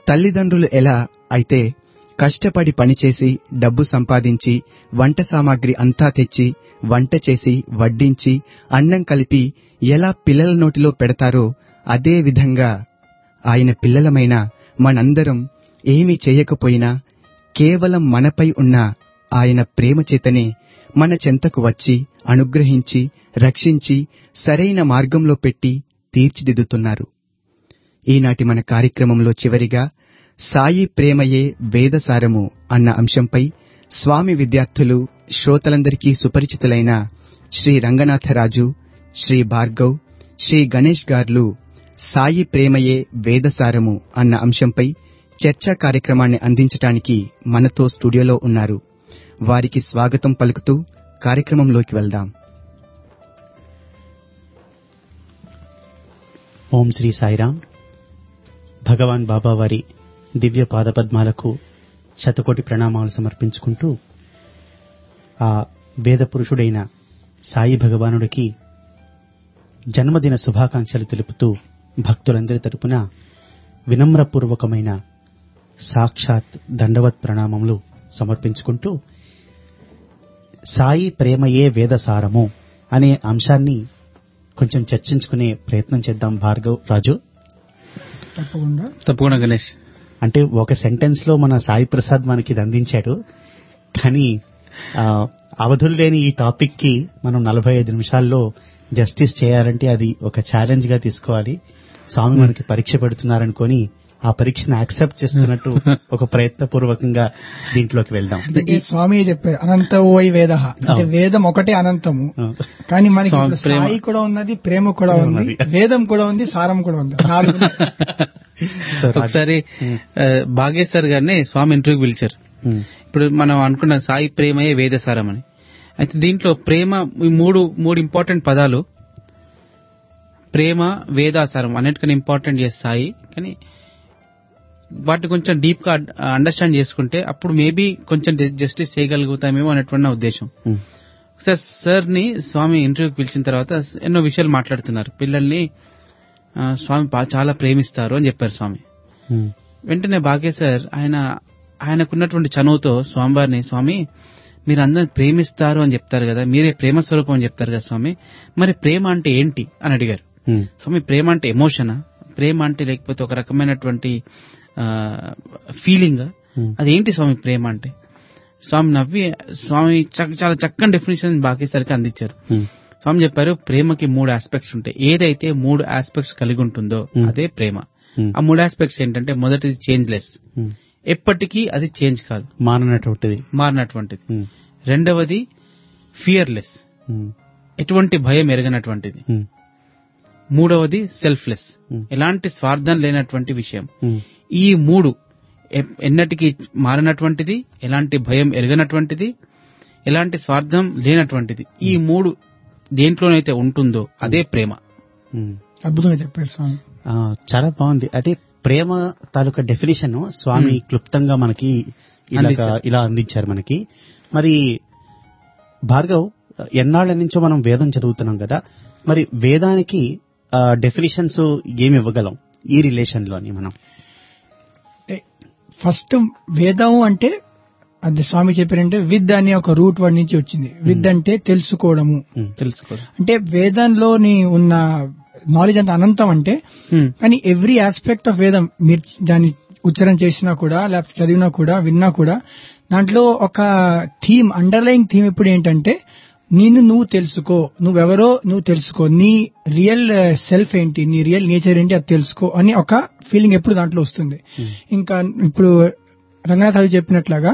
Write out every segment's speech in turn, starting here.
తల్లిదండ్రులు ఎలా అయితే కష్టపడి పనిచేసి డబ్బు సంపాదించి వంట సామాగ్రి అంతా తెచ్చి వంట చేసి వడ్డించి అన్నం కలిపి ఎలా పిల్లల నోటిలో పెడతారో అదే విధంగా ఆయన పిల్లలమైన మనందరం ఏమీ చేయకపోయినా కేవలం మనపై ఉన్న ఆయన ప్రేమ చేతనే మన చెంతకు వచ్చి అనుగ్రహించి రక్షించి సరైన మార్గంలో పెట్టి తీర్చిదిద్దుతున్నారు ఈనాటి మన కార్యక్రమంలో చివరిగా సాయి ప్రేమయే వేదసారము అన్న అంశంపై స్వామి విద్యార్థులు శ్రోతలందరికీ సుపరిచితులైన శ్రీ రంగనాథరాజు శ్రీ భార్గవ్ శ్రీ గణేష్ గార్లు సాయి ప్రేమయే వేదసారము అన్న అంశంపై చర్చా కార్యక్రమాన్ని అందించటానికి మనతో స్టూడియోలో ఉన్నారు వారికి స్వాగతం పలుకుతూ కార్యక్రమంలోకి వెళ్దాం ఓం శ్రీ సాయిరాం భగవాన్ బాబా వారి దివ్య పాదపద్మాలకు శతకోటి ప్రణామాలు సమర్పించుకుంటూ ఆ వేద పురుషుడైన సాయి భగవానుడికి జన్మదిన శుభాకాంక్షలు తెలుపుతూ భక్తులందరి తరపున వినమ్రపూర్వకమైన సాక్షాత్ దండవత్ ప్రణామములు సమర్పించుకుంటూ సాయి ప్రేమయే వేదసారము అనే అంశాన్ని కొంచెం చర్చించుకునే ప్రయత్నం చేద్దాం భార్గవ్ రాజు తప్పకుండా తప్పకుండా గణేష్ అంటే ఒక సెంటెన్స్ లో మన సాయి ప్రసాద్ మనకి ఇది అందించాడు కానీ ఆ, అవధులు లేని ఈ టాపిక్ కి మనం నలభై ఐదు నిమిషాల్లో జస్టిస్ చేయాలంటే అది ఒక ఛాలెంజ్ గా తీసుకోవాలి స్వామి మనకి పరీక్ష పెడుతున్నారనుకొని ఆ పరీక్షను యాక్సెప్ట్ చేస్తున్నట్టు ఒక ప్రయత్నపూర్వకంగా దీంట్లోకి వెళ్దాం అందుకే స్వామి చెప్పారు అనంత ఓై వేద అంటే అవును. వేదం ఒకటే అనంతము ఆ, కానీ మనకి స్వామి ఇప్పుడు ప్రేమ. సాయి కూడా ఉన్నది ప్రేమ కూడా ఉంది ఉన్నది. వేదం కూడా ఉంది సారం కూడా ఉంది నాలుగు ఉన్నాయి. సో రాజు- ఒకసారి ఆ, భాగేశ్వర్ గారిని స్వామి ఇంటర్వ్యూకి పిలిచారు ఉమ్, ఇప్పుడు మనం అనుకున్న సాయి ప్రేమయే వేదసారం అని అయితే దీంట్లో ప్రేమ ఈ మూడు మూడు ఇంపార్టెంట్ పదాలు ప్రేమ వేదాసారం అన్నిటికన్నా ఇంపార్టెంట్ చేసి సాయి కానీ వాటిని కొంచెం డీప్ గా అండర్స్టాండ్ చేసుకుంటే అప్పుడు మేబీ కొంచెం జస్టిస్ చేయగలుగుతామేమో అనేటువంటి నా ఉద్దేశం ఉమ్, సార్ సార్ ని స్వామి ఇంటర్వ్యూకి పిలిచిన తర్వాత ఎన్నో విషయాలు మాట్లాడుతున్నారు పిల్లల్ని ఆ, స్వామి బా- చాలా ప్రేమిస్తారు అని చెప్పారు స్వామి ఉమ్, వెంటనే బాగే సార్ ఆయన ఆయనకున్నటువంటి చనువుతో స్వామివారిని స్వామి మీరు అందరిని ప్రేమిస్తారు అని చెప్తారు కదా మీరే ప్రేమ స్వరూపం అని చెప్తారు కదా స్వామి మరి ప్రేమ అంటే ఏంటి అని అడిగారు ఉమ్, స్వామి ప్రేమ అంటే ఎమోషనా ప్రేమ అంటే లేకపోతే ఒక రకమైనటువంటి ఫీలింగ్ ఉమ్, అదేంటి స్వామి ప్రేమ అంటే స్వామి నవ్వి స్వామి చక్క- చాలా చక్కని డెఫినేషన్ బాకేసరికి అందించారు ఉమ్, స్వామి చెప్పారు ప్రేమకి మూడు ఆస్పెక్ట్స్ ఉంటాయి ఏదైతే మూడు ఆస్పెక్ట్స్ కలిగి ఉంటుందో Hmm. అదే ప్రేమ ఉమ్, ఆ మూడు ఆస్పెక్ట్స్ ఏంటంటే మొదటిది చేంజ్లెస్ ఉమ్. ఎప్పటికీ అది చేంజ్ కాదు మాననటువంటిది మారినటువంటిది ఉమ్, రెండవది ఫియర్లెస్ ఉమ్, ఎటువంటి భయం ఎరగనటువంటిది ఉమ్, మూడవది సెల్ఫ్లెస్ Hmm. ఎలాంటి స్వార్థం లేనటువంటి విషయం ఉమ్, ఈ మూడు ఎ- ఎన్నటికీ మారినటువంటిది ఎలాంటి భయం ఎరగనటువంటిది ఎలాంటి స్వార్థం లేనటువంటిది ఈ మూడు దేంట్లోనైతే ఉంటుందో అదే ప్రేమ ఉమ్. అద్భుతంగా చెప్పారు స్వామి ఆ, చాలా బాగుంది అదే ప్రేమ తాలూకా డెఫినేషన్ స్వామి క్లుప్తంగా మనకి ఇలాగా అందించారు. ఇలా అందించారు మనకి మరి భార్గవ్ ఎన్నాళ్ళ నుంచో మనం వేదం చదువుతున్నాం కదా మరి వేదానికి డెఫినేషన్స్ ఏమి ఇవ్వగలం ఈ రిలేషన్ లోని మనం అంటే ఫస్ట్ వేదం అంటే అది స్వామి చెప్పారంటే విద్ అనే ఒక రూట్ వర్డ్ నుంచి వచ్చింది విద్ అంటే తెలుసుకోవడము ఉమ్, తెలుసుకోరు అంటే వేదంలోని ఉన్న నాలెడ్జ్ అంత అనంతం అంటే కానీ ఎవ్రీ ఆస్పెక్ట్ ఆఫ్ వేదం మీరు దాన్ని ఉచ్చారణ చేసినా కూడా లేకపోతే చదివినా కూడా విన్నా కూడా దాంట్లో ఒక థీమ్ అండర్లైన్ థీమ్ ఇప్పుడు ఏంటంటే నిన్ను నువ్వు తెలుసుకో నువ్వెవరో నువ్వు తెలుసుకో నీ రియల్ సెల్ఫ్ ఏంటి నీ రియల్ నేచర్ ఏంటి అది తెలుసుకో అని ఒక ఫీలింగ్ ఎప్పుడు దాంట్లో వస్తుంది ఇంకా ఇప్పుడు రంగనాథ్ అవి చెప్పినట్లాగా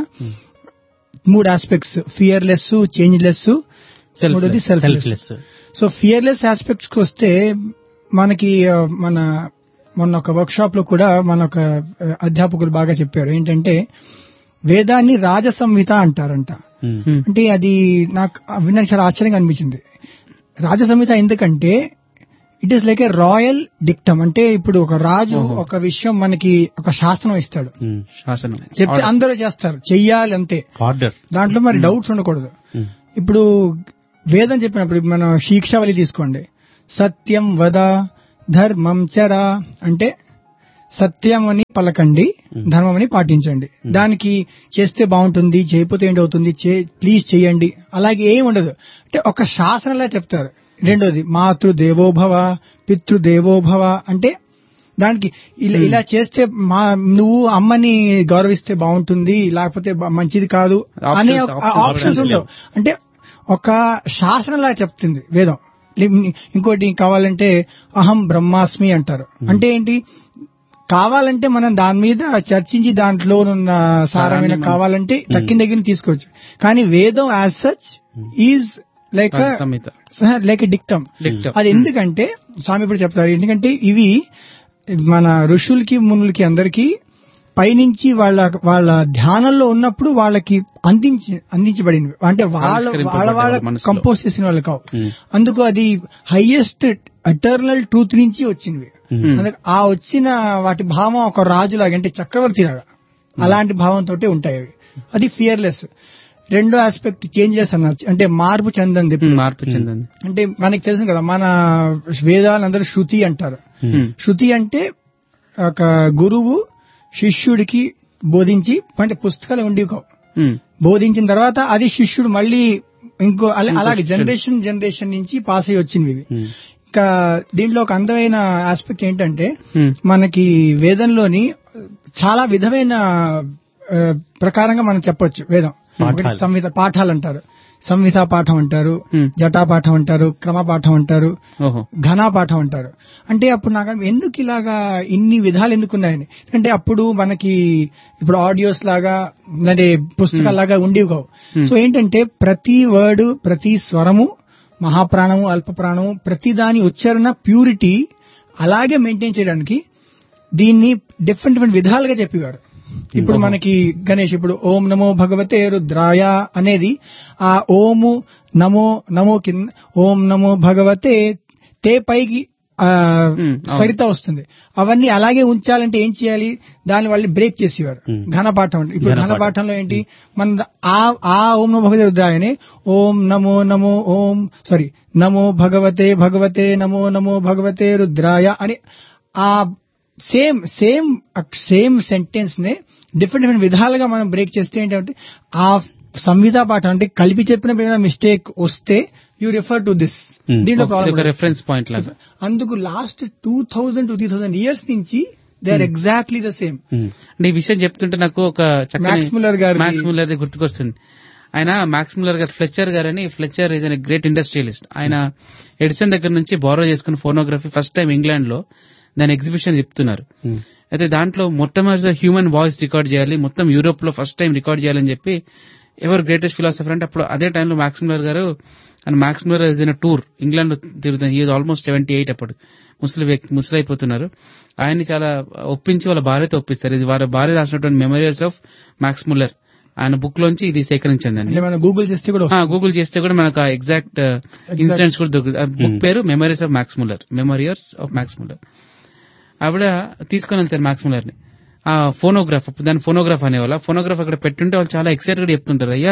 మూడు ఆస్పెక్ట్స్ ఫియర్లెస్ చేంజ్లెస్ మూడోది selfless selfless so fearless aspects కి వస్తే మనకి ఆ, మన మొన్న ఒక వర్క్ షాప్ లో కూడా మన ఒక ఆ, అధ్యాపకులు బాగా చెప్పారు ఏంటంటే వేదాన్ని రాజ సంహిత అంటారంట అంటే అది నాకు వినడానికి చాలా ఆశ్చర్యంగా అనిపించింది రాజ సంహిత ఎందుకంటే it is like a royal dictum అంటే ఇప్పుడు ఒక రాజు ఒక విషయం మనకి ఒక శాస్త్రం ఇస్తాడు శాసనం చెప్తే అందరూ చేస్తారు చెయ్యాలి అంతే ఆర్డర్ దాంట్లో మరి డౌట్స్ ఉండకూడదు ఇప్పుడు వేదం చెప్పినప్పుడు ఇప్పుడు మనం శిక్షావళి తీసుకోండి సత్యం వద ధర్మం చర అంటే సత్యమని పలకండి ధర్మమని పాటించండి దానికి చేస్తే బాగుంటుంది చేయకపోతే ఏంటి అవుతుంది ప్లీజ్ చేయండి అలాగే ఏం ఉండదు అంటే ఒక శాసనంలా చెప్తారు రెండోది మాతృ దేవోభవ పితృ దేవోభవ అంటే దానికి ఇలా ఇలా చేస్తే మా నువ్వు అమ్మని గౌరవిస్తే బాగుంటుంది లేకపోతే బ- మంచిది కాదు అనే Options- options ఆప్షన్స్ లేవు. ఉండవు అంటే ఒక శాసనంలా చెప్తుంది వేదం లి- ఇంకోటి కావాలంటే అహం బ్రహ్మాస్మి అంటారు అంటే ఏంటి కావాలంటే మనం దాని మీద చర్చించి దాంట్లో ఉన్న సారమైన మనం- కావాలంటే తక్కిన దగ్గర తీసుకోవచ్చు కానీ వేదం యాజ్ సచ్ ఈజ్ లైక్ సంహిత లైక్ డిక్టమ్ Dictum. అది ఎందుకంటే స్వామి ఇప్పుడు చెప్తారు ఎందుకంటే ఇవి మన ఋషులకి మునులకి అందరికి పైనుంచి వాళ్ళ వాళ్ళ ధ్యానంలో ఉన్నప్పుడు వాళ్ళకి అందించి అందించబడినవి అంటే వాళ్ళ వాళ్ళ వాళ్ళ వాళ్ళ మనసులో. కంపోజ్ చేసిన వాళ్ళు కావు Hmm. అందుకు అది హైయెస్ట్ అటర్నల్ ట్రూత్ నుంచి వచ్చినవి అందుకు ఆ వచ్చిన వాటి భావం ఒక రాజులాగా అంటే చక్రవర్తి లాగా అలాంటి భావంతో ఉంటాయి అవి అది ఫియర్లెస్ రెండో ఆస్పెక్ట్ చేంజెస్ అన్నది అంటే మార్పు చెందంది ఉమ్, మార్పు చెందింది అంటే మనకి తెలుసు కదా మన వేదాలందరూ శృతి అంటారు ఉమ్, శృతి అంటే ఒక గురువు శిష్యుడికి బోధించి అంటే పుస్తకాలు ఉండి ఉమ్, బోధించిన తర్వాత అది శిష్యుడు మళ్ళీ ఇంకో అలా- అలాగే జనరేషన్ జనరేషన్ నుంచి పాస్ అయ్యి వచ్చినవి ఇవి. ఇంకా దీంట్లో ఒక అందమైన ఆస్పెక్ట్ ఏంటంటే ఉమ్, మనకి వేదంలోని చాలా విధమైన ఆ, ప్రకారంగా మనం చెప్పొచ్చు వేదం ఒకటి సంహిత పాఠాలు అంటారు సంహిత పాఠం అంటారు Hmm. జటా పాఠం అంటారు క్రమ పాఠం అంటారు ఓహో ఘనా పాఠం అంటారు అంటే అప్పుడు నాకు అనిపి- ఎందుకు ఇలాగా ఇన్ని విధాలు ఎందుకున్నాయని ఎందుకంటే అప్పుడు మనకి ఇప్పుడు ఆడియోస్ లాగా అంటే పుస్తకాలు లాగా ఉండేవి కావు సో ఏంటంటే ప్రతి వర్డ్ ప్రతి స్వరము మహాప్రాణము అల్ప ప్రాణము ప్రతి దాని ఉచ్చారణ ప్యూరిటీ అలాగే మెయింటైన్ చేయడానికి దీన్ని డిఫరెంట్ డిఫరెంట్ విధాలుగా చెప్పేవారు ఇప్పుడు మనకి గణేష్ ఇప్పుడు ఓం నమో భగవతే రుద్రాయ అనేది ఆ ఓము నమో నమో కింద ఓం నమో భగవతే తే పైకి ఆ, అవును. స్వరిత వస్తుంది అవన్నీ అలాగే ఉంచాలంటే ఏం చేయాలి దాని వాళ్ళు బ్రేక్ చేసేవారు ఘనపాఠం అంటే ఇప్పుడు ఘనపాఠం. ఘనపాఠంలో ఏంటి మన ఆ ఆ ఓం నమో భగవతే రుద్రాయనే ఓం నమో నమో ఓం సారీ నమో భగవతే భగవతే నమో నమో భగవతే రుద్రాయ అని ఆ సేమ్ సేమ్ సేమ్ సెంటెన్స్ నే డిఫరెంట్ డిఫరెంట్ విధాలుగా మనం బ్రేక్ చేస్తే ఏంటంటే ఆ సంహిత పాఠం అంటే కలిపి చెప్పిన మిస్టేక్ వస్తే you refer to this Hmm. దీంట్లో ఇది ప్రాబ్లం ఒక రెఫరెన్స్ పాయింట్ లాగా అందుకు last two thousand to three thousand years నుంచి they are exactly the same అంటే ఈ విషయం చెప్తుంటే నాకు ఒక Max Muller గారిది- మ్యాక్స్ ముల్లర్ గుర్తుకొస్తుంది ఆయన మ్యాక్స్ ముల్లర్ గారు ఫ్లెచర్ గారు అని Fletcher is an great industrialist ఆయన ఎడిసన్ దగ్గర నుంచి బారో చేసుకున్న ఫోనోగ్రఫీ ఫస్ట్ టైం ఇంగ్లాండ్ లో దాని ఎగ్జిబిషన్ చెప్తున్నారు అయితే దాంట్లో మొట్టమొదటి హ్యూమన్ వాయిస్ రికార్డ్ చేయాలి మొత్తం యూరోప్ లో ఫస్ట్ టైం రికార్డ్ చేయాలని చెప్పి ఎవరు గ్రేటెస్ట్ ఫిలాసఫర్ అంటే అప్పుడు అదే టైంలో మ్యాక్స్ ముల్లర్ గారు and Max Muller is in tour England లో తిరుగుతుంది ఈ ఆల్మోస్ట్ సెవెంటీ ఎయిట్ అప్పుడు ముసలి వ్యక్తి ముసలి అయిపోతున్నారు ఆయన్ని చాలా ఒప్పించి వాళ్ళ భార్యతో ఒప్పిస్తారు ఇది వారి భార్య రాసినటువంటి మెమోరియల్స్ ఆఫ్ మ్యాక్స్ ముల్లర్ ఆయన బుక్ లోంచి ఇది సేకరించిందండి అంటే మనం గూగుల్ చేస్తే కూడా ఆ, వస్తుంది. గూగుల్ చేస్తే కూడా మనకు ఎగ్జాక్ట్ ఇన్సిడెంట్స్ కూడా దొరుకుతుంది ఆ బుక్ పేరు memories of Max Muller memoirs of Max Muller ఆవిడ తీసుకొని వెళ్తారు మ్యాక్స్ ముల్లర్ ని ఆ ఫోనోగ్రాఫ్ దాని ఫోనోగ్రాఫ్ అనేవాళ్ళ ఫోనోగ్రాఫ్ అక్కడ పెట్టుంటే వాళ్ళు చాలా ఎక్సైటెడ్ చెప్తుంటారు అయ్యా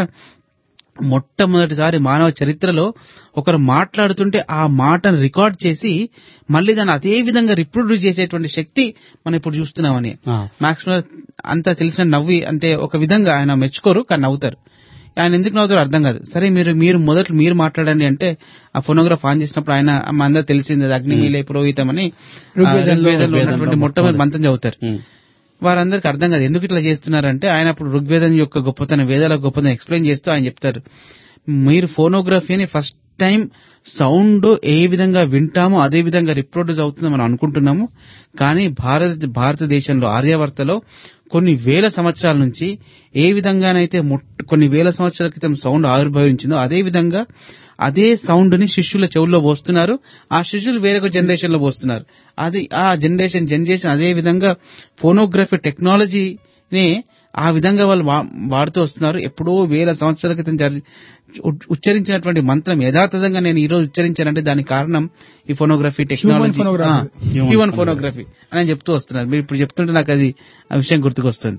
మొట్టమొదటిసారి మానవ చరిత్రలో ఒకరు మాట్లాడుతుంటే ఆ మాటను రికార్డ్ చేసి మళ్ళీ దాన్ని అదే విధంగా రిప్రొడ్యూస్ చేసేటువంటి శక్తి మనం ఇప్పుడు చూస్తున్నామని మ్యాక్స్ ముల్లర్ అంతా తెలిసిన నవ్వి అంటే ఒక విధంగా ఆయన మెచ్చుకోరు కానీ నవ్వుతారు ఆయన ఎందుకు నవ్వుతారు అర్థం కాదు సరే మీరు మీరు మొదట మీరు మాట్లాడండి అంటే ఆ ఫోనోగ్రాఫ్ ఆన్ చేసినప్పుడు ఆయన మా అందరూ తెలిసింది అది అగ్నిమీలే పురోహితం అని ఆ ఋగ్వేదంలో- ఋగ్వేదంలో ఉన్నటువంటి మొట్టమొదటి మంత్రం చదువుతారు వారందరికి అర్థం కాదు ఎందుకు ఇట్లా చేస్తున్నారంటే ఆయన అప్పుడు ఋగ్వేదం యొక్క గొప్పతనం వేదాల గొప్పతనం ఎక్స్ప్లెయిన్ చేస్తూ ఆయన చెప్తారు మీరు ఫోనోగ్రఫీని ఫస్ట్ టైం సౌండ్ ఏ విధంగా వింటామో అదే విధంగా రిప్రొడ్యూస్ అవుతుందో మనం అనుకుంటున్నాము కానీ భారత భారతదేశంలో ఆర్యావర్తలో కొన్ని వేల సంవత్సరాల నుంచి ఏ విధంగానైతే మొట్ట- కొన్ని వేల సంవత్సరాల క్రితం సౌండ్ ఆవిర్భవించిందో అదే విధంగా అదే సౌండ్ ని శిష్యుల చెవుల్లో పోస్తున్నారు ఆ శిష్యులు వేరొక జనరేషన్ లో పోస్తున్నారు అది ఆ జనరేషన్ జనరేషన్ అదే విధంగా ఫోనోగ్రఫీ టెక్నాలజీని ఆ విధంగా వాళ్ళు వా- వాడుతూ వస్తున్నారు ఎప్పుడో వేల సంవత్సరాల క్రితం జరి- ఉ- ఉచ్చరించినటువంటి మంత్రం యథాతథంగా నేను ఈ రోజు ఉచ్చరించానంటే దానికి కారణం ఈ phonography technology phonography. Human phonography అని చెప్తూ వస్తున్నారు మీరు ఇప్పుడు చెప్తుంటే నాకు అది ఆ విషయం గుర్తుకొస్తుంది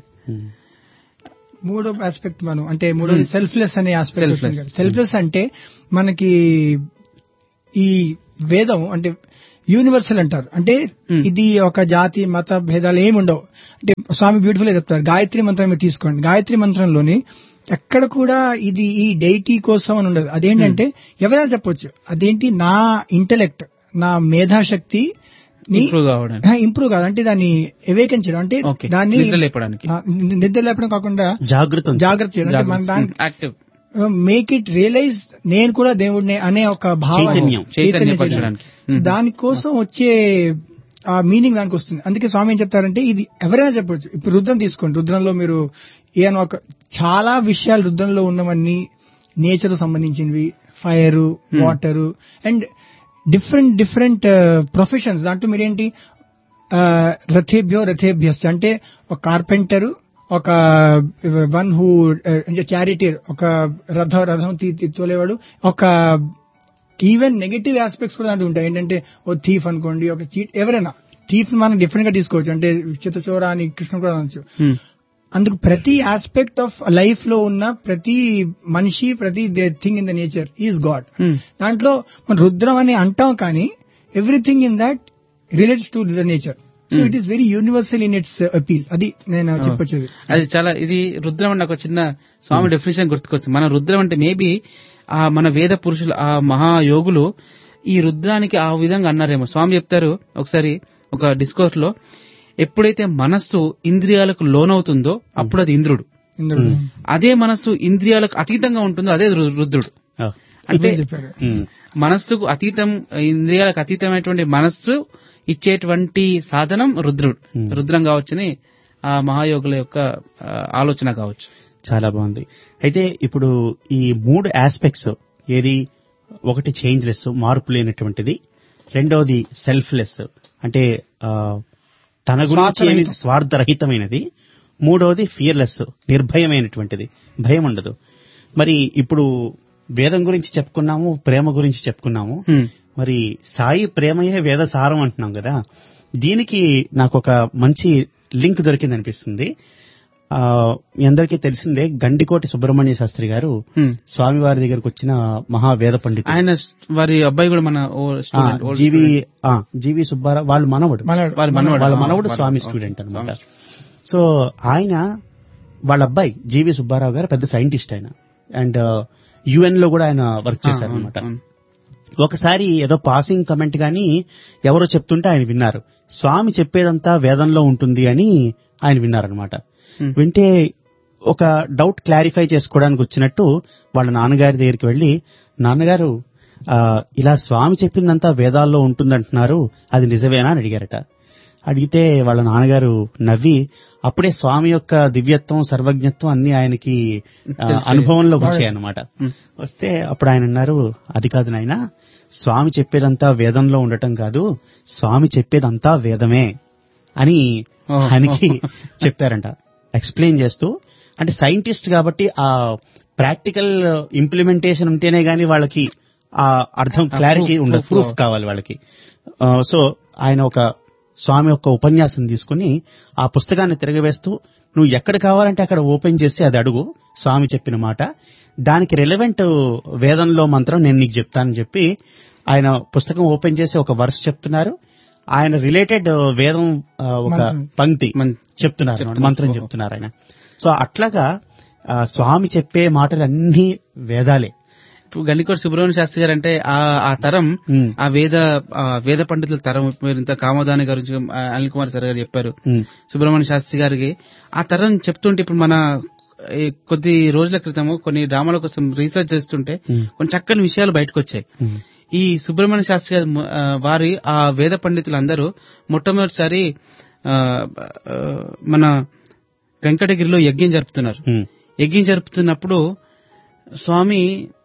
మూడో ఆస్పెక్ట్ మనం అంటే మూడోది సెల్ఫ్లెస్ అనే ఆస్పెక్ట్ Selfless. సెల్ఫ్లెస్ అంటే మనకి ఈ వేదం అంటే యూనివర్సల్ అంటారు అంటే Hmm. ఇది ఒక జాతి మత భేదాలు ఏమి ఉండవు అంటే స్వామి బ్యూటిఫుల్ గా చెప్తారు గాయత్రి మంత్రం మీరు తీసుకోండి గాయత్రి మంత్రంలోని ఎక్కడ కూడా ఇది ఈ డైటీ కోసం అని ఉండదు అదేంటంటే ఎవరైనా చెప్పొచ్చు అదేంటి నా ఇంటెలెక్ట్ నా మేధాశక్తి ఇంప్రూవ్ కావడానికి ఇంప్రూవ్ కాదు అంటే దాన్ని ఎవేకన్ చేయడం అంటే ఓకే దాన్ని నిద్ర లేపడానికి ఆ, ని- నిద్ర లేపడం కాకుండా జాగృతం జాగ్రత్త చేయడం అంటే మన దాన్ని యాక్టివ్ మేక్ ఇట్ రియలైజ్ నేను కూడా దేవుడిని అనే ఒక భావం చైతన్యం. చైతన్యపరచడానికి. సో దానికోసం వచ్చే ఆ మీనింగ్ దానికి వస్తుంది అందుకే స్వామి ఏం చెప్తారంటే ఇది ఎవరైనా చెప్పొచ్చు ఇప్పుడు రుద్రం తీసుకోండి రుద్రంలో మీరు ఏమైనా ఒక చాలా విషయాలు రుద్రంలో ఉన్నవన్నీ నేచర్ సంబంధించినవి fire water and different different professions దాంట్లో మీరేంటి ఆ, రథేభ్యో రథేభ్యస్ అంటే ఒక కార్పెంటర్ ఒక వన్ హూ అంటే చారిటీర్ ఒక రథ రథం తీ- తీ- తోలేవాడు ఒక ఈవెన్ నెగటివ్ ఆస్పెక్ట్స్ కూడా దాంట్లో ఉంటాయి ఏంటంటే ఓ థీఫ్ అనుకోండి ఒక చీట్ ఎవరైనా థీఫ్ మనం డిఫరెంట్ గా తీసుకోవచ్చు అంటే చిత్తచోర అని కృష్ణ కూడా అనొచ్చు అందుకు ప్రతి ఆస్పెక్ట్ ఆఫ్ లైఫ్ లో ఉన్న ప్రతి మనిషి ప్రతి thing in the nature is God దాంట్లో మన రుద్రం అని అంటాం కానీ everything in that relates to the nature so it is very universal in its appeal అది నేను చెప్పొచ్చేది అది చాలా ఇది రుద్రం అంటే నాకు ఒక చిన్న స్వామి డెఫినేషన్ గుర్తుకొస్తుంది మన రుద్రం అంటే మేబీ ఆ మన వేద పురుషులు ఆ మహాయోగులు ఈ రుద్రానికి ఆ విధంగా అన్నారేమో స్వామి చెప్తారు ఒకసారి ఒక డిస్కోర్స్ లో ఎప్పుడైతే మనస్సు ఇంద్రియాలకు లోనవుతుందో అప్పుడు అది ఇంద్రుడు ఇందులో అదే మనస్సు ఇంద్రియాలకు అతీతంగా ఉంటుందో అదే రు- రుద్రుడు ఆ. అంటే చెప్పారు ఉమ్. మనస్సుకు అతీతం ఇంద్రియాలకు అతీతమైనటువంటి మనస్సు ఇచ్చేటువంటి సాధనం రుద్రుడు Hmm. రుద్రం కావచ్చని ఆ మహాయోగుల యొక్క ఆ, ఆలోచన కావచ్చు చాలా బాగుంది అయితే ఇప్పుడు ఈ మూడు ఆస్పెక్ట్స్ ఏది ఒకటి చేంజ్లెస్ మార్పు లేనటువంటిది రెండవది సెల్ఫ్లెస్ అంటే ఆ, తన గురించి ఏమి స్వార్థరహితం. స్వార్థరహితమైనది మూడవది ఫియర్లెస్ నిర్భయమైనటువంటిది భయం ఉండదు మరి ఇప్పుడు వేదం గురించి చెప్పుకున్నాము ప్రేమ గురించి చెప్పుకున్నాము Hmm. మరి సాయి ప్రేమయే వేద సారం అంటున్నాం కదా దీనికి నాకు ఒక మంచి లింక్ దొరికింది అనిపిస్తుంది ఆ, మీ అందరికీ తెలిసిందే గండికోటి సుబ్రహ్మణ్య శాస్త్రి గారు Hmm. స్వామివారి దగ్గరకు వచ్చిన మహావేద పండితుడు ఆయన వారి అబ్బాయి కూడా మన ఓ ఆ, స్టూడెంట్ ఓల్డ్ జీవి స్టూడెంట్. ఆ, జీవి సుబ్బారావు వాళ్ళ మనవడు మనవడు. వాళ్ళ మనవడు. వాళ్ళ ఆ, మనవడు వాళ్ళ- స్వామి ఆ, స్టూడెంట్ అనమాట స్వామి. సో ఆయన వాళ్ళ అబ్బాయి జీవి సుబ్బారావు గారు పెద్ద సైంటిస్ట్ ఆయన అండ్ యుఎన్ లో కూడా ఆయన వర్క్ చేశారు అవును, అనమాట అవును. ఒకసారి ఏదో పాసింగ్ కమెంట్ గాని ఎవరో చెప్తుంటే ఆయన విన్నారు స్వామి చెప్పేదంతా వేదంలో ఉంటుంది అని ఆయన విన్నారనమాట Hmm. వింటే ఒక డౌట్ క్లారిఫై చేసుకోవడానికి వచ్చినట్టు వాళ్ళ నాన్నగారి దగ్గరికి వెళ్ళి నాన్నగారు ఆ, ఇలా స్వామి చెప్పిందంతా వేదాల్లో ఉంటుందంటున్నారు అది నిజమేనా అని అడిగారట అడిగితే వాళ్ళ నాన్నగారు నవ్వి అప్పుడే స్వామి యొక్క దివ్యత్వం సర్వజ్ఞత్వం అన్ని ఆయనకి ఆ, తెలిసిపోయాయి. అనుభవంలోకి వచ్చాయన్నమాట Hmm. వస్తే అప్పుడు ఆయన అన్నారు అది కాదు నాయన స్వామి చెప్పేదంతా వేదంలో ఉండటం కాదు స్వామి చెప్పేదంతా వేదమే అని ఓహ్. ఆయనకి చెప్పారంట ఎక్స్ప్లెయిన్ చేస్తూ అంటే సైంటిస్ట్ కాబట్టి ఆ ప్రాక్టికల్ ఇంప్లిమెంటేషన్ ఉంటేనే గాని వాళ్ళకి ఆ అర్థం ఆ క్లారిటీ proof, ఉండదు proof ప్రూఫ్ కావాలి. కావాలి వాళ్ళకి ఆ, సో ఆయన ఒక స్వామి యొక్క ఉపన్యాసం తీసుకుని ఆ పుస్తకాన్ని తిరగవేస్తూ నువ్వు ఎక్కడ కావాలంటే అక్కడ ఓపెన్ చేసి అది అడుగు స్వామి చెప్పిన మాట దానికి రిలవెంట్ వేదంలో మంత్రం నేను నీకు చెప్తానని చెప్పి ఆయన పుస్తకం ఓపెన్ చేసి ఒక వర్స్ చెప్తున్నారు ఆయన రిలేటెడ్ వేదం ఆ, ఒక మంత్రం. పంక్తి మన్- చెప్తున్నారు అన్నమాట. చెప్తున్నారు. మంత్రం ఓహో. చెప్తున్నారు ఆయన సో అట్లాగా ఆ, స్వామి చెప్పే మాటలు అన్ని వేదాలే ఇప్పుడు గండికోట సుబ్రహ్మణ్య శాస్త్రి గారు అంటే ఆ ఆ తరం ఉమ్, ఆ వేద ఆ వేద పండితుల తరం మీరు ఇంత కామదాని గారు ఆ, అనిల్ కుమార్ సార్ గారు చెప్పారు ఉమ్, సుబ్రహ్మణ్య శాస్త్రి గారికి ఆ తరం చెప్తుంటే ఇప్పుడు మన ఈ కొద్ది రోజుల క్రితము కొన్ని డ్రామాల కోసం రీసెర్చ్ చేస్తుంటే ఉమ్, కొన్ని చక్కని విషయాలు బయటకు వచ్చాయి ఉమ్, ఈ సుబ్రహ్మణ్య శాస్త్రి గారు మ- ఆ, వారి ఆ వేద పండితులందరూ మొట్టమొదటిసారి ఆ, ఆ, మన వెంకటగిరిలో యజ్ఞం జరుపుతున్నారు ఉమ్, యజ్ఞం జరుపుతున్నప్పుడు స్వామి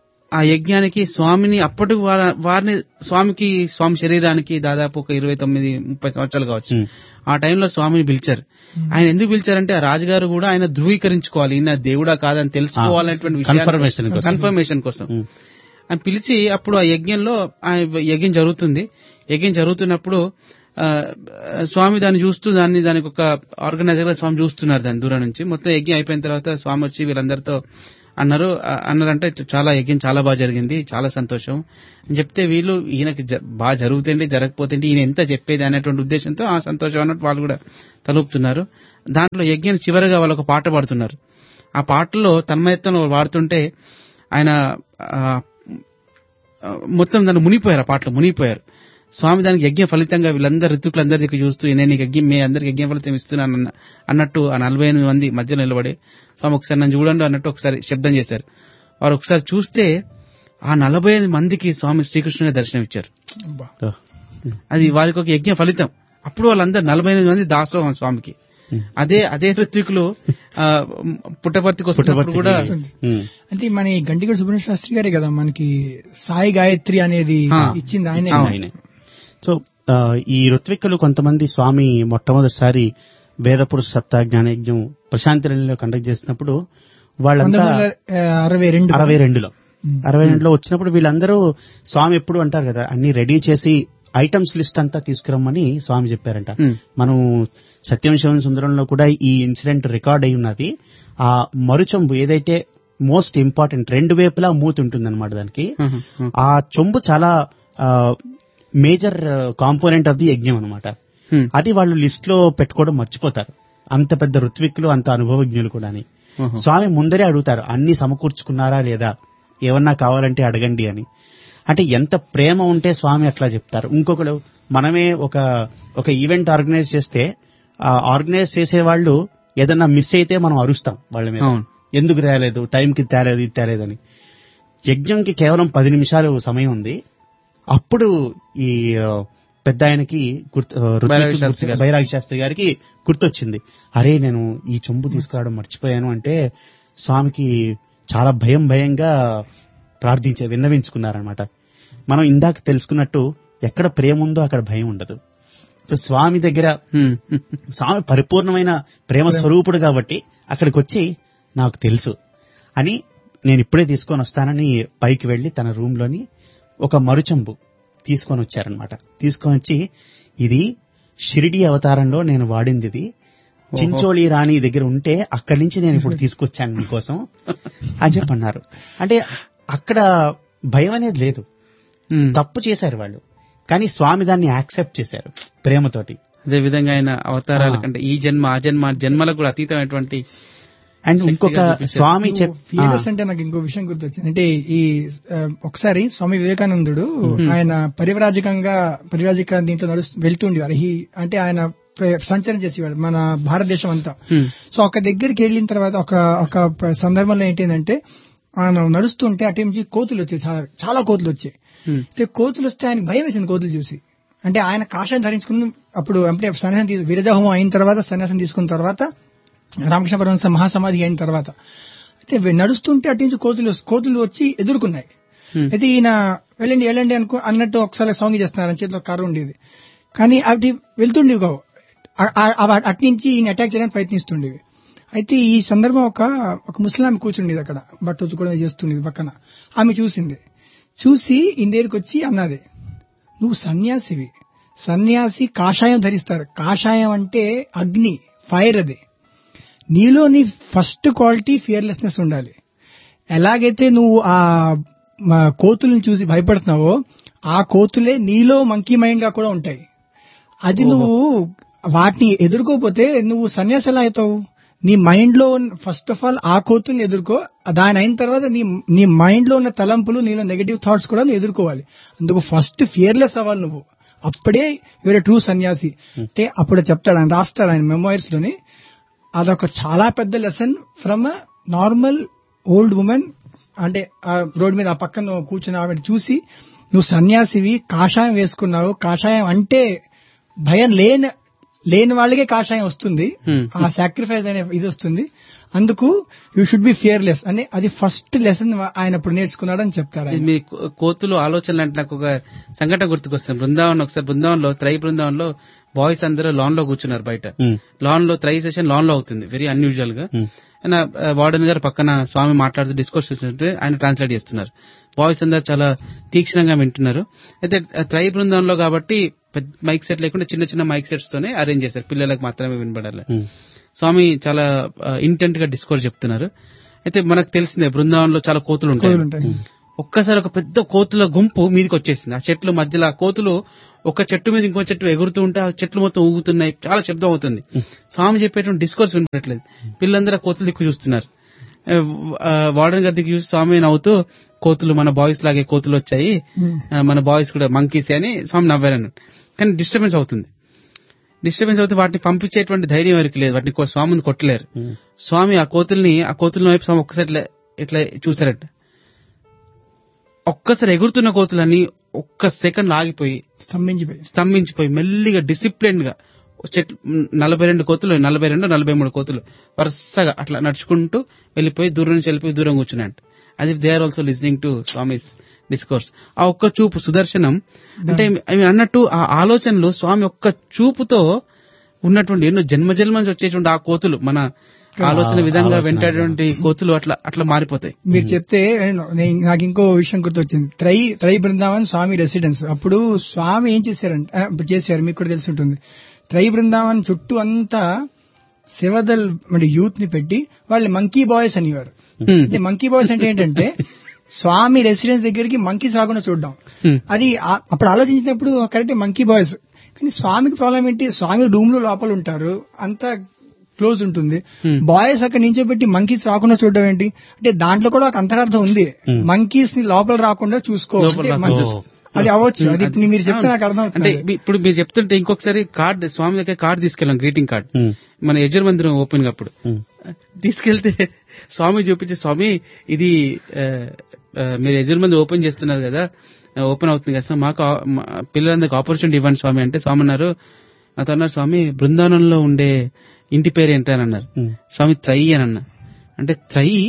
ఆ యజ్ఞానికి స్వామిని అప్పటి వా- వారిని స్వామికి స్వామి శరీరానికి దాదాపు ఒక ఇరవై తొమ్మిది ముప్పై సంవత్సరాలు కావచ్చు ఉమ్, ఆ టైంలో స్వామిని పిలిచారు ఆయన ఎందుకు పిలిచారంటే ఆ రాజుగారు కూడా ఆయన ధృవీకరించుకోవాలి ఈయన దేవుడా కాదని తెలుసుకోవాలనేటువంటి Confirmation కోసం. కన్ఫర్మేషన్ కోసం ఉమ్, ఆయన పిలిచి అప్పుడు ఆ యజ్ఞంలో ఆ యజ్ఞం జరుగుతుంది యజ్ఞం జరుగుతున్నప్పుడు ఆ, స్వామి దాన్ని చూస్తూ దాన్ని దానికి ఒక ఆర్గనైజర్ గా స్వామి చూస్తున్నారు దాన్ని దూరం నుంచి మొత్తం యజ్ఞం అయిపోయిన తర్వాత స్వామి వచ్చి వీళ్ళందరితో అన్నారు ఆ, అన్నారంటే చాలా యజ్ఞం చాలా బాగా జరిగింది చాలా సంతోషం అని చెప్తే వీళ్ళు ఈయనకి జ- బాగా జరుగుతుంది జరగకపోతుంది ఈయన ఎంత చెప్పేది అనేటువంటి ఉద్దేశంతో ఆ సంతోషం అన్నట్టు వాళ్ళు కూడా తలుపుతున్నారు దాంట్లో యజ్ఞం చివరిగా వాళ్ళు ఒక పాట పాడుతున్నారు ఆ పాటలో తన్మయత్వంలో వాడుతుంటే ఆయన ఆ, ఆ, మొత్తం దాన్ని మునిగిపోయారు ఆ పాటలో మునిగిపోయారు స్వామి దానికి యజ్ఞ ఫలితంగా వీళ్ళందరూ ఋతుకులందరి దగ్గర చూస్తూ నేను నీకు యజ్ఞం మీ అందరికి యజ్ఞ ఫలితం ఇస్తున్నాను అన్న- అన్నట్టు ఆ నలభై ఎనిమిది మంది మధ్యలో నిలబడి స్వామి ఒకసారి నన్ను చూడండి అన్నట్టు ఒకసారి శబ్దం చేశారు వారు ఒకసారి చూస్తే ఆ నలభై ఎనిమిది మందికి స్వామి శ్రీకృష్ణుని దర్శనం ఇచ్చారు అబ్బా. అది వారికి ఒక యజ్ఞ ఫలితం అప్పుడు వాళ్ళందరూ నలభై ఎనిమిది మంది దాసోహం స్వామికి అదే అదే ఋత్వికులు ఆ, పుట్టపర్తికి వస్తున్నప్పుడు కూడా ఉమ్. అంటే మన ఈ గంటిగడ సుబ్రహ్మణ్య శాస్త్రి గారే కదా మనకి సాయి గాయత్రి అనేది ఆ. ఇచ్చింది ఆయనే అవును. ఆయనే. సో ఆ, ఈ ఋత్విక్కులు కొంతమంది స్వామి మొట్టమొదటిసారి వేదపురుష సప్తా జ్ఞానయజ్ఞం ప్రశాంతి కండక్ట్ చేసినప్పుడు వాళ్ళంతా పంతొమ్మిది వందల ఆ, అరవై రెండు అరవై రెండులో అరవై రెండులో వచ్చినప్పుడు వీళ్ళందరూ స్వామి ఎప్పుడు అంటారు కదా అన్ని రెడీ చేసి ఐటమ్స్ లిస్ట్ అంతా తీసుకురమ్మని స్వామి చెప్పారంట ఉమ్. మనం సత్యం శివన్ సుందరంలో కూడా ఈ ఇన్సిడెంట్ రికార్డ్ అయి ఉన్నది ఆ మరుచొంబు ఏదైతే మోస్ట్ ఇంపార్టెంట్ రెండు వైపులా మూతి ఉంటుంది అనమాట దానికి ఉహు, ఉహు. ఆ చొంబు చాలా మేజర్ కాంపోనెంట్ ఆఫ్ ది యజ్ఞం అనమాట ఉమ్. అది వాళ్ళు లిస్ట్ లో పెట్టుకోవడం మర్చిపోతారు అంత పెద్ద ఋత్విక్కులు అంత అనుభవజ్ఞులు కూడా అని ఉహు. స్వామి ముందరే అడుగుతారు అన్ని సమకూర్చుకున్నారా లేదా ఏమన్నా కావాలంటే అడగండి అని అంటే ఎంత ప్రేమ ఉంటే స్వామి అట్లా చెప్తారు ఇంకొకరు మనమే ఒక ఒక ఈవెంట్ ఆర్గనైజ్ చేస్తే ఆ ఆర్గనైజ్ చేసే వాళ్ళు ఏదన్నా మిస్ అయితే మనం అరుస్తాం వాళ్ళ మీద అవును. ఎందుకు తేలేదు టైంకి తేలేదు ఇది తేలేదని యజ్ఞంకి కేవలం పది నిమిషాలు సమయం ఉంది అప్పుడు ఈ ఆ, పెద్ద ఆయనకి గుర్తు ఆ, ఋత్విక్ బైరాగి శాస్త్రి గుర్తు- గారు. బైరాగి శాస్త్రి గారికి గుర్తొచ్చింది అరే నేను ఈ చొంబు తీసుకురావడం మర్చిపోయాను అంటే స్వామికి చాలా భయం భయంగా ప్రార్థించే విన్నవించుకున్నారనమాట మనం ఇందాక తెలుసుకున్నట్టు ఎక్కడ ప్రేమ ఉందో అక్కడ భయం ఉండదు సో స్వామి దగ్గర ఉమ్. స్వామి పరిపూర్ణమైన ప్రేమ స్వరూపుడు కాబట్టి అక్కడికి వచ్చి నాకు తెలుసు అని నేను ఇప్పుడే తీసుకొని వస్తానని పైకి వెళ్లి తన రూమ్ లోని ఒక మరుచంబు తీసుకొని వచ్చారనమాట తీసుకొని వచ్చి ఇది షిరిడి అవతారంలో నేను వాడింది ఇది చించోళి రాణి దగ్గర ఉంటే అక్కడి నుంచి నేను ఇప్పుడు తీసుకొచ్చాను మీకోసం అని చెప్పి అన్నారు అంటే అక్కడ భయం అనేది లేదు ఉమ్. తప్పు చేశారు వాళ్ళు కానీ స్వామి దాన్ని యాక్సెప్ట్ చేశారు ప్రేమతోటి అదే విధంగా ఆయన అవతారాల ఆ. కంటే ఈ జన్మ ఆ జన్మ జన్మలకు కూడా అతీతమైనటువంటి అండ్ శక్తిగా ఇంకొక చూపించారు. స్వామి చెప్ ఫియర్లెస్ అంటే నాకు ఇంకో విషయం గుర్తొచ్చింది అంటే ఈ ఆ, ఒకసారి స్వామి వివేకానందుడు ఆయన పరివరాజకంగా పరివరాజక దీంట్లో నడుస్తూ వెళ్తుండేవారు ఈ అంటే ఆయన ప్ర- సంచలనం చేసేవాడు మన భారతదేశం అంతా ఉమ్. సో ఒక దగ్గరికి వెళ్ళిన తర్వాత ఒక ఒక ప- సందర్భంలో ఏంటంటే ఆయన నడుస్తుంటే అటు నుంచి కోతులు వచ్చాయి చాలా- చాలా కోతులు వచ్చాయి ఉమ్. అయితే కోతులు వస్తే ఆయన భయం వేసింది కోతులు చూసి అంటే ఆయన కాషాయం ధరించుకుని అప్పుడు అంటే సన్యాసం తీసు విరజహోమం అయిన తర్వాత సన్యాసం తీసుకున్న తర్వాత రామకృష్ణ పరమహంస మహాసమాధి అయిన తర్వాత అయితే వే- నడుస్తుంటే అటు నుంచి కోతులు వస్- కోతులు వచ్చి ఎదుర్కొన్నాయి ఉమ్. అయితే ఈయన వెళ్ళండి వెళ్ళండి అనుకో అన్నట్టు ఒకసారి సాంగ్ చేస్తున్నారు ఆయన చేతిలో కర్ర ఉండేది కానీ అవి వెళ్తుండేవి కావు ఆ- ఆ- ఆ- అటు నుంచి ఈయన అటాక్ చేయడానికి ప్రయత్నిస్తుండేవి అయితే ఈ సందర్భం ఒక ఒక ముస్లాం కూర్చుండేది అక్కడ బట్ట ఉతుకోవడం చేస్తుండేది పక్కన ఆమె చూసింది చూసి ఈయన దగ్గరికి వచ్చి అన్నది నువ్వు సన్యాసివి సన్యాసి కాషాయం ధరిస్తారు కాషాయం అంటే అగ్ని ఫైర్ అది నీలోని ఫస్ట్ క్వాలిటీ ఫియర్లెస్నెస్ ఉండాలి ఎలాగైతే నువ్వు ఆ మా కోతులను చూసి భయపడుతున్నావో ఆ కోతులే నీలో మంకీ మైండ్ గా కూడా ఉంటాయి అది నువ్వు వాటిని ఎదుర్కోపోతే నువ్వు సన్యాసి ఎలా అవుతావు నీ మైండ్ లో ఫస్ట్ ఆఫ్ ఆల్ ఆ కోతుల్ని ఎదుర్కో దాని అయిన తర్వాత నీ నీ మైండ్ లో ఉన్న తలంపులు నీలో నెగటివ్ థాట్స్ కూడా నువ్వు ఎదుర్కోవాలి అందుకు ఫస్ట్ ఫియర్లెస్ అవ్వాలి నువ్వు అప్పుడే యువర్ ట్రూ సన్యాసి అంటే అప్పుడు చెప్తాడు ఆయన రాస్తాడు ఆయన మెమోయిర్స్ లోని అదొక చాలా పెద్ద lesson from normal old women అంటే ఆ రోడ్ మీద ఆ పక్కన కూర్చుని ఆవిడ చూసి నువ్వు సన్యాసివి కాషాయం వేసుకున్నావు కాషాయం అంటే భయం లేని లేని వాళ్ళకే కాషాయం వస్తుంది Hmm. ఆ సాక్రిఫైస్ అనే ఇది వస్తుంది అందుకు యూ షుడ్ బి ఫియర్లెస్ అని అది ఫస్ట్ లెసన్ ఆయన ఇప్పుడు నేర్చుకున్నాడని చెప్తారు ఇది ఆయన. మీ కో- కోతులు ఆలోచనలు అంటే నాకు ఒక సంఘటన గుర్తుకొస్తుంది బృందావన్ ఒకసారి బృందావన్లో త్రై బృందావన్లో బాయ్స్ అందరూ లాన్ లో కూర్చున్నారు బయట ఉమ్, లాన్ లో త్రై సెషన్ లాన్ లో అవుతుంది వెరీ అన్యూజువల్ గా ఉమ్, ఆయన వార్డెన్ గారు పక్కన స్వామి మాట్లాడుతూ డిస్కోర్స్ చేస్తుంటే ఆయన ట్రాన్స్లేట్ చేస్తున్నారు బాయ్స్ అందరు చాలా తీక్షణంగా వింటున్నారు అయితే త్రై బృందంలో కాబట్టి పెద్ద మైక్ సెట్ లేకుండా చిన్న చిన్న మైక్ సెట్స్ తోనే అరేంజ్ చేశారు పిల్లలకు మాత్రమే వినబడాలి ఉమ్. స్వామి చాలా ఇంటెంట్ గా డిస్కోర్స్ చెప్తున్నారు అయితే మనకు తెలిసిందే బృందావనంలో చాలా కోతులు ఉంటాయి కోతులు ఉంటాయి ఒక్కసారి ఒక పెద్ద కోతుల గుంపు మీదకి వచ్చేసింది ఆ చెట్ల మధ్యలో ఆ కోతులు ఒక చెట్టు మీద ఇంకో చెట్టు ఎగురుతూ ఉంటే ఆ చెట్లు మొత్తం ఊగుతున్నాయి చాలా శబ్దం అవుతుంది స్వామి చెప్పేటువంటి డిస్కోర్స్ వినట్లేదు పిల్లలందరూ ఆ కోతులు దిక్కు చూస్తున్నారు ఆ, వార్డెన్ గారి దిక్కు చూసి స్వామి నవ్వుతూ కోతులు మన బాయ్స్ లాగే కోతులు వచ్చాయి ఆ, మన బాయ్స్ కూడా మంకీస్ అని స్వామి నవ్వారన్నాడు కానీ డిస్టర్బెన్స్ అవుతుంది డిస్టర్బెన్స్ అవుతే వాటిని పంపించేటువంటి ధైర్యం ఎవరికి లేదు వాటిని కో- స్వామిని కొట్టలేరు స్వామి ఆ కోతుల్ని ఆ కోతుల వైపు స్వామి ఒక్కసారి ఇట్లా ఇట్లా చూసారట ఒక్కసారి ఎగురుతున్న కోతులన్నీ ఒక్క సెకండ్ ఆగిపోయి స్తంభించిపోయి స్తంభించిపోయి మెల్లిగా డిసిప్లిన్ గా చెట్లు నలభై రెండు కోతులు నలభై రెండు నలభై మూడు కోతులు వరుసగా అట్లా నడుచుకుంటూ వెళ్ళిపోయి దూరం నుంచి వెళ్ళిపోయి దూరం కూర్చున్నాయంట అది they are also listening to Swami's discourse ఆ ఒక్క చూపు సుదర్శనం అంటే అవి అన్నట్టు ఆ ఆలోచనలు స్వామి ఒక్క చూపుతో ఉన్నటువంటి ఎన్నో జన్మ జన్మ నుంచి వచ్చేటువంటి ఆ కోతులు మన ఆలోచన విధంగా ఆలోచన వెంటాడేటువంటి కోతులు అట్లా అట్లా మారిపోతాయి మీరు చెప్తే నేను- నేను- నాకు ఇంకో విషయం గుర్తొచ్చింది త్రై త్రై బృందావన్ స్వామి రెసిడెన్స్ అప్పుడు స్వామి ఏం చేశారంటే ఆ, ఇప్పుడు చేశారు మీకు కూడా తెలిసి ఉంటుంది త్రై బృందావన్ చుట్టూ అంతా శివదల్ మరి యూత్ ని పెట్టి వాళ్ళు మంకీ బాయ్స్ అనేవారు Hmm. అంటే మంకీ బాయ్స్ అంటే ఏంటంటే స్వామి రెసిడెన్స్ దగ్గరికి మంకీస్ రాకుండా చూడడం Hmm. అది ఆ- అప్పుడు ఆలోచించినప్పుడు కరెక్ట్ మంకీ బాయ్స్ కానీ స్వామికి ప్రాబ్లం ఏంటి స్వామి రూమ్ లో లోపల ఉంటారు అంతా క్లోజ్ ఉంటుంది Hmm. బాయ్స్ అక్కడ నించోబెట్టి మంకీస్ రాకుండా చూడడం ఏంటి అంటే దాంట్లో కూడా ఒక అంతరార్థం ఉంది Hmm. మంకీస్ ని లోపల రాకుండా చూసుకో లోపల అంటే రాకుండా మన- చూసుకో. అది అవ్వచ్చు అది ఇప్పుడు మీరు చెప్తే నాకు అర్థం అంటే అవుతుంది మీ- ఇప్పుడు మీరు చెప్తుంటే ఇంకొకసారి కార్డ్ స్వామి దగ్గర కార్డ్ తీసుకెళ్ళాం గ్రీటింగ్ కార్డ్ ఉమ్, మన యజుర్ మందిరం ఓపెన్ అప్పుడు ఉమ్, తీసుకెళ్తే స్వామి చూపించి స్వామి ఇది ఆ, ఆ, మీరు యజుర్ మందిరం ఓపెన్ చేస్తున్నారు కదా ఆ, ఓపెన్ అవుతుంది కదా సార్ మాకు ఆ- మా పిల్లలందరికి ఆపర్చునిటీ ఇవ్వండి స్వామి అంటే స్వామి అన్నారు నాతో అన్నారు స్వామి బృందావనంలో ఉండే ఇంటి పేరు ఏంటి అని అన్నారు ఉమ్, స్వామి త్రయి అని అన్న అంటే త్రయి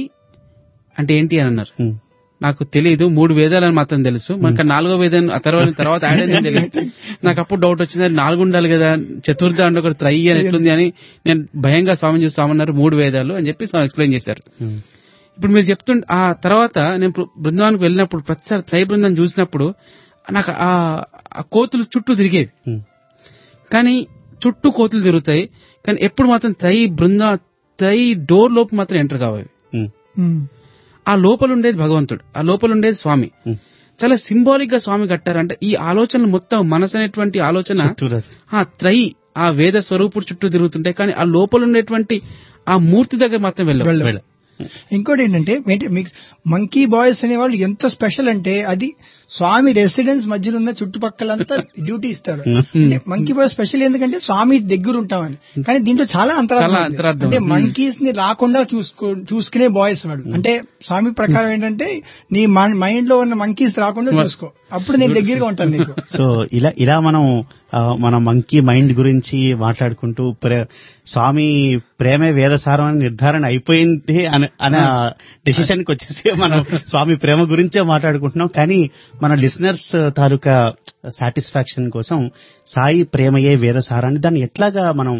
అంటే ఏంటి అని అన్నారు ఉమ్. నాకు తెలియదు మూడు వేదాలని మాత్రం తెలుసు మనకు నాలుగో వేదం ఆ తర్వాత తర్వాత యాడ్ అయిందని తెలియదు నాకు అప్పుడు డౌట్ వచ్చింది అది నాలుగు ఉండాలి కదా చతుర్థ అంటే ఒకటి త్రయి అని ఎట్లుంది అని నేను భయంగా స్వామి చూసి స్వామి అన్నారు మూడు వేదాలు అని చెప్పి స్వామి ఎక్స్ప్లెయిన్ చేశారు ఉమ్. ఇప్పుడు మీరు చెప్తుంటే ఆ తర్వాత నేను బృ- బృందావనానికి వెళ్ళినప్పుడు ప్రతిసారి త్రై బృందం చూసినప్పుడు నాకు ఆ ఆ కోతులు చుట్టూ తిరిగేవి ఉమ్. కానీ చుట్టూ కోతులు తిరుగుతాయి కానీ ఎప్పుడు మాత్రం త్రై బృంద త్రై డోర్ లోపు మాత్రం ఎంటర్ కావాలి ఉమ్. Hmm. ఆ లోపల ఉండేది భగవంతుడు ఆ లోపల ఉండేది స్వామి ఉమ్. చాలా సింబాలిక్ గా స్వామి కట్టారంటే ఈ ఆలోచనలు మొత్తం మనసు అనేటువంటి ఆలోచన చుట్టూరా. ఆ త్రై ఆ వేద స్వరూపుడు చుట్టూ తిరుగుతుంటాయి కానీ ఆ లోపల ఉండేటువంటి ఆ మూర్తి దగ్గర మాత్రం వెళ్ళవు వెళ్ళవు. వెళ్ళవు. ఇంకోటి ఏంటంటే ఏంటి మీకు మంకీ బాయ్స్ అనే వాళ్ళు ఎంత స్పెషల్ అంటే అది స్వామి రెసిడెన్స్ మధ్యలో ఉన్న చుట్టుపక్కలంతా డ్యూటీ ఇస్తారు అంటే మంకీ బాయ్స్ స్పెషల్ ఎందుకంటే స్వామి దగ్గర ఉంటామని కానీ దీంట్లో చాలా అంతరార్థం చాలా ఉంది. అంతరార్థం అంటే ఉంది. మంకీస్ ని రాకుండా చూసుకో చూసుకునే బాయ్స్ వాడు అంటే స్వామి ప్రకారం ఏంటంటే నీ మైండ్ లో ఉన్న మంకీస్ రాకుండా చూసుకో అప్పుడు నేను దగ్గరగా ఉంటాను నీకు సో ఇలా ఇలా మనం ఆ, మన మంకీ మైండ్ గురించి మాట్లాడుకుంటూ ప్రే- స్వామి ప్రేమే వేదసారం అని నిర్ధారణ అయిపోయింది అని అనే డెసిషన్ కి వచ్చేసి మనం స్వామి ప్రేమ గురించే మాట్లాడుకుంటున్నాం కానీ మన లిసనర్స్ తాలూకా సాటిస్ఫాక్షన్ కోసం సాయి ప్రేమయే వేదసారాన్ని దాన్ని ఎట్లాగా మనం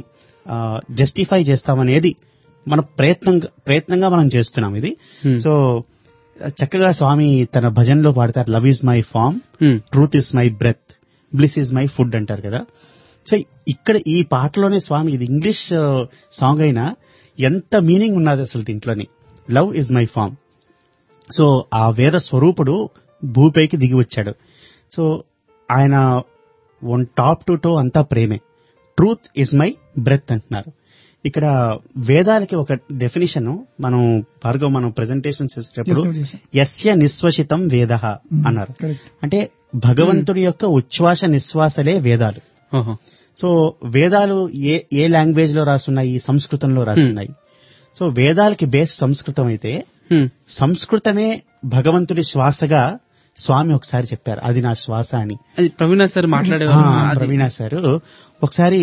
జస్టిఫై చేస్తామనేది మన ప్రయత్నం ప్రయత్నంగా మనం చేస్తున్నాం ఇది Hmm. సో చక్కగా స్వామి తన భజనలో పాడతారు love is my form hmm. Truth is my breath bliss is my food అంటారు కదా సో ఇక్కడ ఈ పాటలోనే స్వామి ఇది ఇంగ్లీష్ సాంగ్ అయినా ఎంత మీనింగ్ ఉన్నది అసలు దీంట్లోని love is my form so ఆ వేద స్వరూపుడు భూపైకి దిగి వచ్చాడు సో ఆయన వన్ టాప్ టు టో అంతా ప్రేమే ట్రూత్ ఇస్ మై బ్రెత్ అంటున్నారు ఇక్కడ వేదాలకి ఒక డెఫినేషన్ మనం భార్గవ్ మనం ప్రెజెంటేషన్స్ ఇచ్చేటప్పుడు చేస్తాం, చేస్తాం. యస్య నిశ్వసితం వేద అన్నారు కరెక్ట్ అంటే భగవంతుడి యొక్క ఉచ్ఛ్వాస నిశ్వాసలే వేదాలు ఓహో సో వేదాలు ఏ ఏ లాంగ్వేజ్ లో రాసున్నాయి సంస్కృతంలో రాసున్నాయి సో వేదాలకి బేస్ సంస్కృతం అయితే హ్మ్. సంస్కృతమే భగవంతుడి శ్వాసగా స్వామి ఒకసారి చెప్పారు అది నా శ్వాస అని అది ప్రవీణ సార్ మాట్లాడేవారు ఆ, అది- ప్రవీణ సార్ ఒకసారి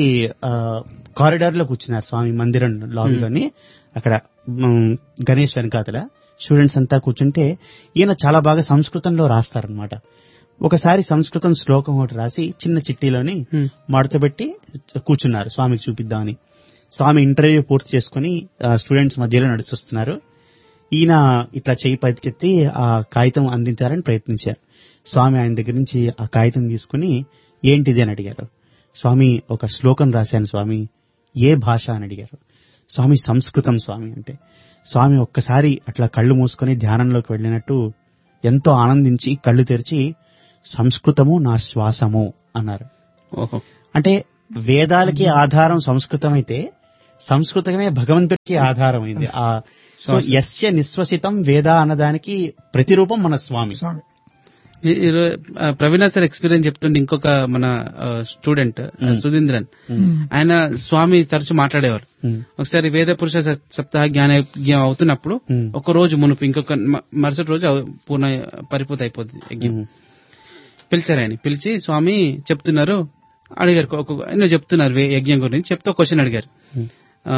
కారిడార్ లో కూర్చున్నారు స్వామి మందిరం లాబీలోని అక్కడ మ్, గణేష్ వెనకాతల స్టూడెంట్స్ అంతా కూర్చుంటే ఈయన చాలా బాగా సంస్కృతంలో రాస్తారనమాట ఒకసారి సంస్కృతం శ్లోకం ఒకటి రాసి చిన్న చిట్టీలోని హ్మ్. మడతపెట్టి కూర్చున్నారు స్వామికి చూపిద్దామని స్వామి ఇంటర్వ్యూ పూర్తి చేసుకుని స్టూడెంట్స్ మధ్యలో నడుచొస్తున్నారు ఈయన ఇట్లా చేయి పైకెత్తి ఆ కాగితం అందించాలని ప్రయత్నించారు స్వామి ఆయన దగ్గర నుంచి ఆ కాగితం తీసుకుని ఏంటిది అని అడిగారు స్వామి ఒక శ్లోకం రాశాను స్వామి ఏ భాష అని అడిగారు స్వామి సంస్కృతం స్వామి అంటే స్వామి ఒక్కసారి అట్లా కళ్ళు మూసుకొని ధ్యానంలోకి వెళ్ళినట్టు ఎంతో ఆనందించి కళ్ళు తెరిచి సంస్కృతము నా శ్వాసము అన్నారు ఓహో అంటే వేదాలకి ఆధారం సంస్కృతం అయితే సంస్కృతమే భగవంతుడికి ఆధారమైంది ఆ సో యస్య నిశ్వసితం వేద అన్నదానికి ప్రతిరూపం మన స్వామి స్వామి ఈ- ఈ రో- ఆ, ప్రవీణ సార్ ఎక్స్పీరియన్స్ చెప్తుంటే ఇంకొక మన స్టూడెంట్ సుధీంద్రన్ ఆయన స్వామి తరచు మాట్లాడేవారు ఉమ్, ఒకసారి వేద పురుష స- సప్తాహ జ్ఞాన యజ్ఞం అవుతున్నప్పుడు Hmm. ఒక రోజు మునుపు ఇంకొక మ- మరుసటి రోజు అవ- పూర్ణ పరిపూర్తి అయిపోద్ది యజ్ఞం ఉమ్, పిలిచారు ఆయన పిలిచి స్వామి చెప్తున్నారు అడిగారు ఒక ఎన్నో చెప్తున్నారు వే- యజ్ఞం గురించి చెప్తే క్వశ్చన్ అడిగారు ఉమ్, ఆ,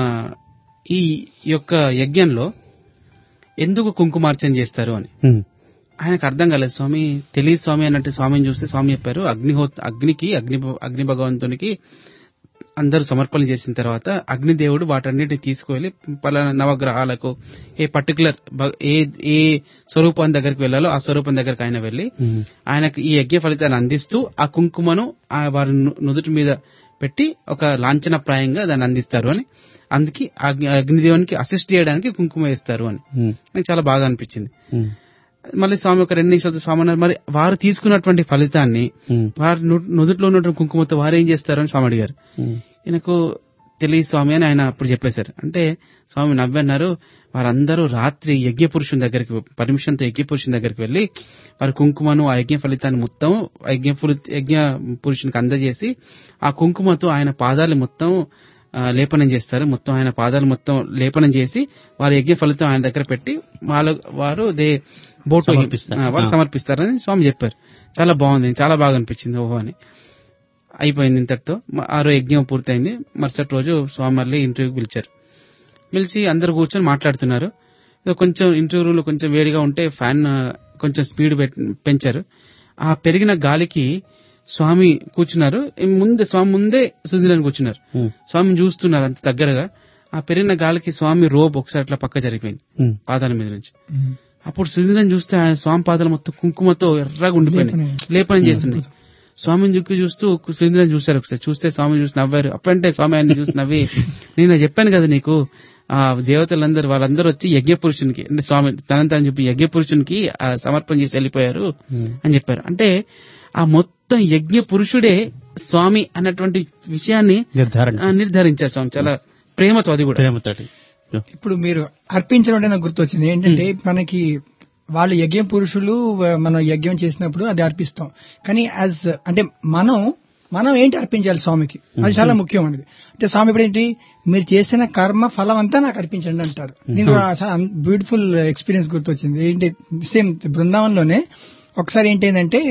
ఈ యొక్క యజ్ఞంలో ఎందుకు కుంకుమార్చన చేస్తారు అని ఉమ్, ఆయనకు అర్థం కాలేదు స్వామి తెలియదు స్వామి అన్నట్టు స్వామిని చూస్తే స్వామి చెప్పారు అగ్నిహోత్ అగ్నికి అగ్ని అగ్ని భగవంతునికి అందరూ సమర్పణ చేసిన తర్వాత అగ్నిదేవుడు వాటన్నిటిని తీసుకువెళ్లి పలానా నవగ్రహాలకు ఏ పర్టికులర్ ఏ ఏ స్వరూపం దగ్గరికి వెళ్ళాలో ఆ స్వరూపం దగ్గరికి ఆయన వెళ్లి ఉమ్, ఆయనకు ఈ యజ్ఞ ఫలితాన్ని అందిస్తూ ఆ కుంకుమను ఆ వారి ను- నుదుటి మీద పెట్టి ఒక లాంఛనప్రాయంగా దాన్ని అందిస్తారు అని అందుకే అగ్ని- అగ్నిదేవునికి అసిస్ట్ చేయడానికి కుంకుమ వేస్తారు అని ఉమ్, నాకు చాలా బాగా అనిపించింది ఉమ్, మళ్ళీ స్వామి ఒక రెండు నిమిషాలతో స్వామి అన్నారు మరి వారు తీసుకున్నటువంటి ఫలితాన్ని ఉమ్, వారి ను- నుదుట్లో ఉన్నటువంటి కుంకుమతో వారు ఏం చేస్తారు అని స్వామి అడిగారు ఉమ్, ఈయనకు తెలియదు స్వామి అని ఆయన అప్పుడు చెప్పేశారు అంటే స్వామి నవ్వన్నారు వారందరూ రాత్రి యజ్ఞ పురుషుని దగ్గరికి పర్మిషన్ తో యజ్ఞ పురుషుని దగ్గరికి వెళ్లి వారి కుంకుమను ఆ యజ్ఞ ఫలితాన్ని మొత్తం ఆ యజ్ఞ పురు- యజ్ఞ పురుషునికి అందజేసి ఆ కుంకుమతో ఆయన పాదాలు మొత్తం ఆ, లేపనం చేస్తారు మొత్తం ఆయన పాదాలు మొత్తం లేపనం చేసి వారి యజ్ఞ ఫలితం ఆయన దగ్గర పెట్టి వాళ్ళ వారు దే బోటు సమర్పిస్తారు. ఆ, వాళ్ళు ఆ. సమర్పిస్తారని స్వామి చెప్పారు చాలా బాగుంది చాలా బాగా అనిపించింది ఓహో అని అయిపోయింది ఇంతటితో మ- ఆరో యజ్ఞం పూర్తయింది మరుసటి రోజు స్వామి మళ్ళీ ఇంటర్వ్యూకి పిలిచారు పిలిచి అందరు కూర్చొని మాట్లాడుతున్నారు ఏదో కొంచెం ఇంటర్వ్యూ రూమ్ లో కొంచెం వేడిగా ఉంటే ఫ్యాన్ ఆ, కొంచెం స్పీడ్ పెట్- పెంచారు ఆ పెరిగిన గాలికి స్వామి కూర్చున్నారు ఈ ముందే స్వామి ముందే సుధీరని కూర్చున్నారు ఉమ్, స్వామిని చూస్తున్నారు అంత దగ్గరగా ఆ పెరిగిన గాలికి స్వామి రోబ్ ఒకసారి అట్లా పక్క జరిగిపోయింది ఉమ్, పాదాల మీద నుంచి అప్పుడు సుధీరని చూస్తే ఆయన స్వామి పాదాలు మొత్తం కుంకుమతో ఎర్రగా ఉండిపోయినాయి లేపనం. లేపనం చేస్తున్నాయి స్వామిని చుక్కి చూస్తూ సుధీరని చూశారు ఒకసారి చూస్తే స్వామి చూసి నవ్వారు అప్పుడంటే స్వామి ఆయన చూసి నవ్వి నేను చెప్పాను కదా నీకు ఆ దేవతలందరూ వాళ్ళందరూ వచ్చి యజ్ఞ పురుషునికి అంటే స్వామి తనంత అని చెప్పి యజ్ఞ పురుషునికి ఆ సమర్పణ చేసి వెళ్ళిపోయారు ఉమ్, అని చెప్పారు అంటే ఆ మొత్తం యజ్ఞ పురుషుడే స్వామి అన్నటువంటి విషయాన్ని నిర్ధారణ ఆ, నిర్ధారించారు స్వామి చాలా ప్రేమతో అది కూడా ప్రేమతోటి ఇప్పుడు మీరు అర్పించడం అంటే నాకు గుర్తొచ్చింది ఏంటంటే మనకి వాళ్ళు యజ్ఞం పురుషులు వ- మనం యజ్ఞం చేసినప్పుడు అది అర్పిస్తాం కానీ యాజ్ అంటే మనం మనం ఏంటి అర్పించాలి స్వామికి అది చాలా ముఖ్యం అనేది అంటే స్వామి ఇప్పుడు ఏంటి మీరు చేసిన కర్మ ఫలం అంతా నాకు అర్పించండి అంటారు దీనికి ఒక చాలా బ్యూటిఫుల్ ఎక్స్పీరియన్స్ గుర్తొచ్చింది ఏంటి సేమ్ బృందావనంలోనే ఒకసారి ఏంటంటే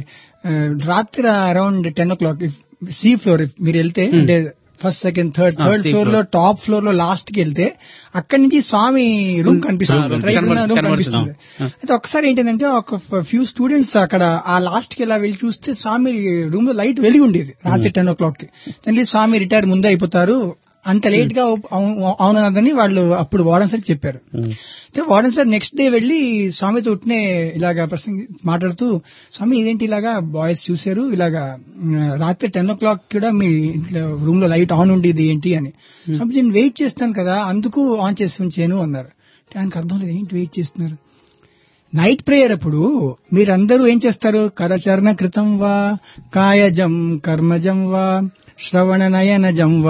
రాత్రి around ten o'clock C floor మీరు వెళ్తే అంటే first second third Ah, third sea floor లో floor. టాప్ ఫ్లోర్ లో లాస్ట్ కి వెళ్తే అక్కడి నుంచి స్వామి రూమ్ కనిపిస్తుంది room రైట్ ఉన్న రూమ్ కనబడుతుంది. కనిపిస్తుంది అయితే ఒకసారి ఏంటంటే ఒక ఫ్యూ స్టూడెంట్స్ అక్కడ ఆ లాస్ట్ కి ఇలా వెళ్ళి చూస్తే స్వామి రూమ్ లో లైట్ వెలిగి ఉండేది రాత్రి టెన్ ఓ క్లాక్ కి దానికి స్వామి రిటైర్ ముందే అయిపోతారు అంత లేట్ గా అవు- అవునదని వాళ్ళు అప్పుడు వార్డన్ సార్ చెప్పారు ఉమ్, అయితే వార్డన్ సార్ నెక్స్ట్ డే వెళ్ళి స్వామితో ఉట్నే ఇలాగా ప్రసంగి మాట్లాడుతూ స్వామి ఇదేంటి ఇలాగా బాయ్స్ చూశారు ఇలాగా ఉమ్, రాత్రి టెన్ ఓ క్లాక్ కూడా మీ రూమ్ లో లైట్ ఆన్ ఉండేది ఏంటి అని స్వామి నేను వెయిట్ చేస్తాను కదా అందుకు ఆన్ చేసి ఉంచాను అన్నారు అంటే ఆయనకు అర్థం లేదు ఏంటి వెయిట్ చేస్తున్నారు నైట్ ప్రేయర్ అప్పుడు మీరందరూ ఏం చేస్తారు కరచరణ కృతం వా కాయజం కర్మజం వా శ్రవణ నయనజం వా